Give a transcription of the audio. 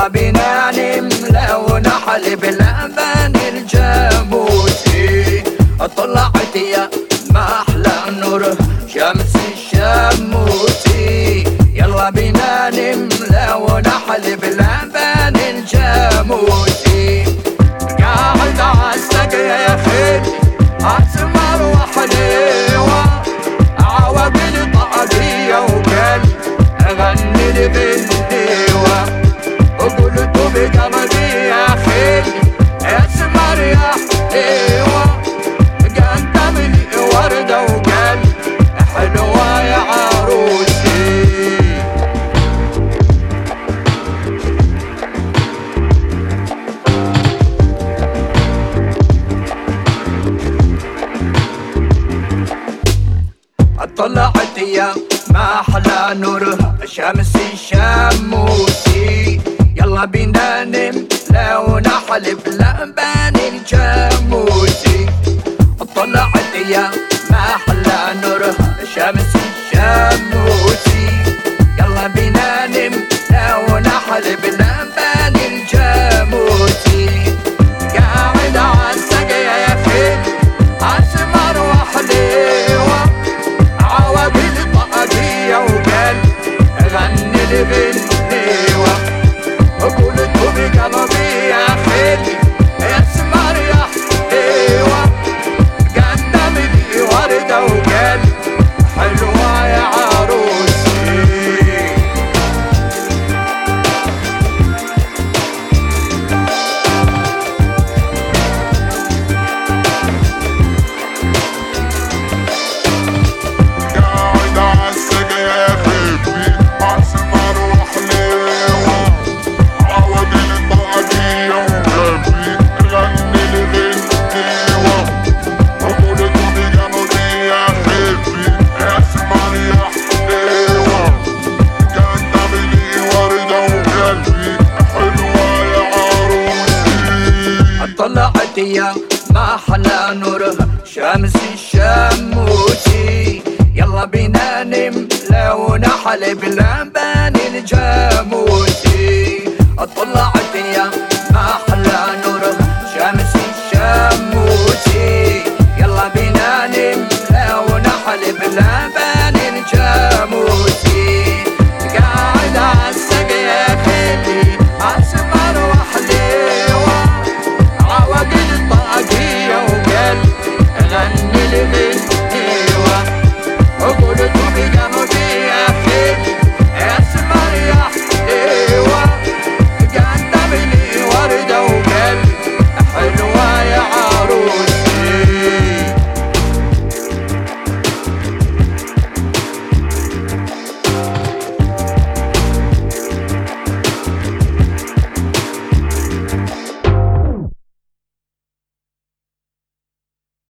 يلا بينا نملى ونحلب لبن الجاموسي طلعت يا ما احلى نور شمس الشموسي يلا بينا نملى ونحلب لبن الجاموسي قاعد عالسقي يا خيل اسمر وحليوه عواقل طاقية وكان اغني لبنيوه وقلت بقلبي يا خيل اسمر يا حليوه قدم لي وردة وقال حلوة يا عروسي طلعت يا ما احلى نورها شمس الشموسي يلا بينا نملى ونحلب لبن الجاموسي طلعت يا ما احلى نورها شمس الشموسي يلا بينا نملى ونحلب لبن الجاموسي قاعد عالسقي يا خيل اسمر وحليوه عواقل طاقية وقال غني لبنيوة قلت بقلبي يا خيلي اسمر يا حليوة قدم لي وردة وقال حلوة يا عروسي قاعد عالسقا يا خيبي عالسمر وحليوة عوضي الطاقية وقلبي غني لغنيوة وقلت بقلبي يا خيبي اسمر يا حليوة قدم لي وردة وقلبي حلوة يا عروسي طلعت يا ما احلى نورها شمس الشموسي يلا بينا نملى ونحلب لبن الجاموسي